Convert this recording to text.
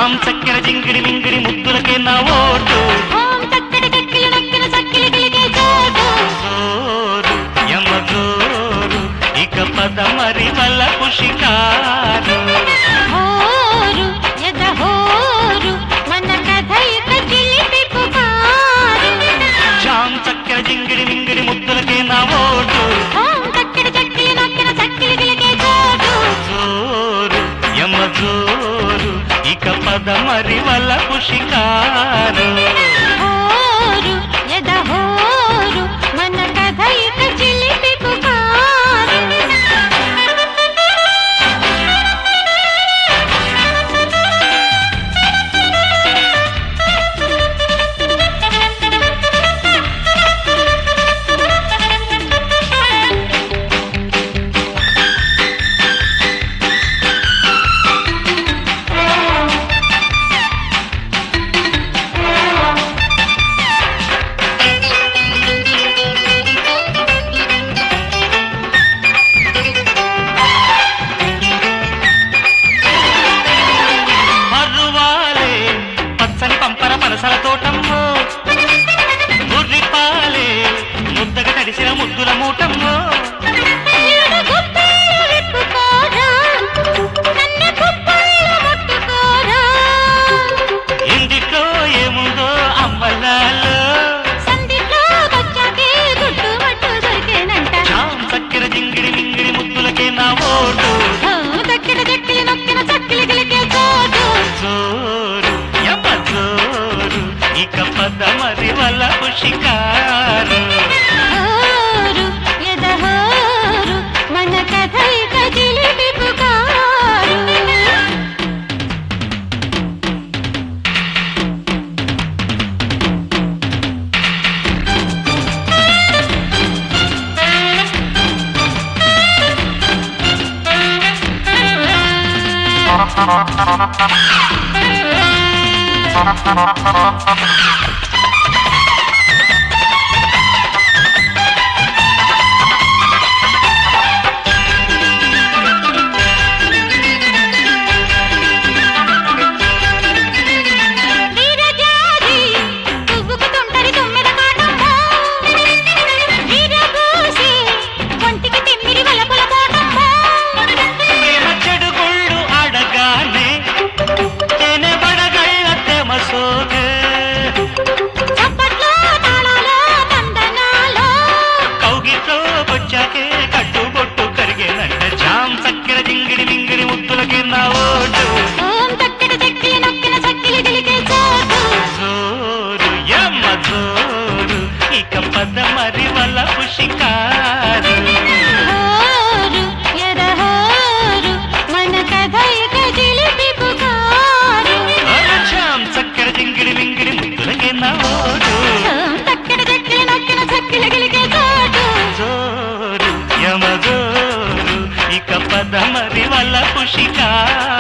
jam చక్కెర జింగిడి మింగిడి ముద్దులకే నా vote ఓం చక్కటి చెక్కిలి నొక్కిన చక్కిలి గిలిగే చోటు జోరు యమ జోరు ఇక పద మరి వల్ల పుషికారు హోరు ఎద హోరు మన కథ ఇక చిలిపి పుకారు జామ్ చక్కెర జింగిడి మింగిడి ముద్దులకే నా ఓటు ఓం చక్కటి చెక్కిలి నొక్కిన చక్కిలి గిలిగే చోటు జోరు యమ జోరు ఇక పద మరి వల్ల పుషికారు హోరు ఎద హోరు మన కథ ఇక చిలిపి పుకారు మర్రువాలే పచ్చని పంపర పలసల తోటమ్మో ముర్రిపాలే ముద్దగా తడిసిన ముద్దుల మూటమ్మో ఈడు గుప్పెళ్ళు విప్పుకోరా కన్నె గుప్పెళ్ళు ముట్టుకోరా ఇంటిలో ఏముందో అమ్మలాలో సందిట్లో వచ్చాకే గుట్టు మట్టు దొరికేనంట జామ్ చక్కెర జింగిడి మింగిడి ముద్దులకే నా ఓటు ఓ, దక్కిన దక్కిలి నొక్కిన చక్కిలి గిలికే చోటు జోరు యమ జోరు ఇక పద మరి వల్ల పుషికారు హోరు ఎద హోరు మన కథ ఇక చిలిపి పుకారు వీరజాజి పువ్వుకు తొంటరి తొమ్మిద కాటమ్మో వీరబూసి ఒంటికి తిమ్మిరి వలపుల కోటమ్మో ప్రేమ చెడుగుళ్ళు అడగానే తేనె బడగళ్ళ తెమ సోగే చప్పట్లో తాళాలో తందనాలో కౌగిట్లో వచ్చాకే కట్టుబొట్టు కరిగేనంట జామ్ చక్కెర జింగిడి మింగిడి ముద్దులకి నా ఓటు ఓం తక్కిడి చెక్కిలి నొక్కిన చక్కిలి గిలికే చోటు జోరు యమ్మ జోరు ఇక పద మరి వల్ల పుషికారు హోరు ఎద హోరు మన కథ ఇక చిలిపి పుకారు అరే జామ్ చక్కెర జింగిడి మింగిడి ముద్దులకి నా ఓటు ఓం తక్కిడి చెక్కిలి నొక్కిన చక్కిలి గిలికే చోటు జోరు యమ జోరు ఇక పద మరి వల్ల పుషికారు